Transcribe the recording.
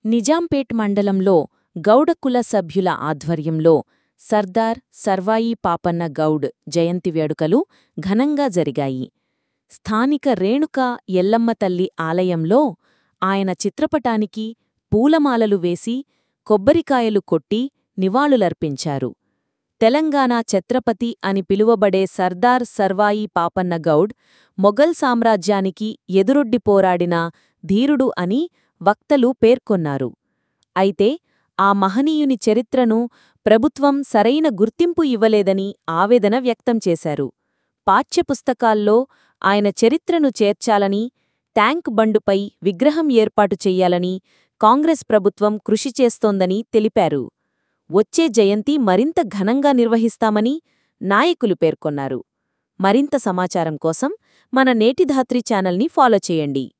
నిజాంపేట్ మండలంలో గౌడకుల సభ్యుల ఆధ్వర్యంలో సర్దార్ సర్వాయి పాపన్న గౌడ్ జయంతి వేడుకలు ఘనంగా జరిగాయి స్థానిక రేణుకా ఎల్లమ్మ తల్లి ఆలయంలో ఆయన చిత్రపటానికి పూలమాలలు వేసి కొబ్బరికాయలు కొట్టి నివాళులర్పించారు తెలంగాణ ఛత్రపతి అని పిలువబడే సర్దార్ సర్వాయి పాపన్న గౌడ్ మొఘల్ సామ్రాజ్యానికి ఎదురొడ్డి పోరాడిన ధీరుడు అని వక్తలు పేర్కొన్నారు అయితే ఆ మహనీయుని చరిత్రను ప్రభుత్వం సరైన గుర్తింపు ఇవ్వలేదని ఆవేదన వ్యక్తం చేశారు పాఠ్యపుస్తకాల్లో ఆయన చరిత్రను చేర్చాలని ట్యాంక్ బండుపై విగ్రహం ఏర్పాటు చెయ్యాలని కాంగ్రెస్ ప్రభుత్వం కృషి చేస్తోందని తెలిపారు వచ్చే జయంతి మరింత ఘనంగా నిర్వహిస్తామని నాయకులు పేర్కొన్నారు మరింత సమాచారం కోసం మన నేటిధాత్రి ఛానల్ని ఫాలో చేయండి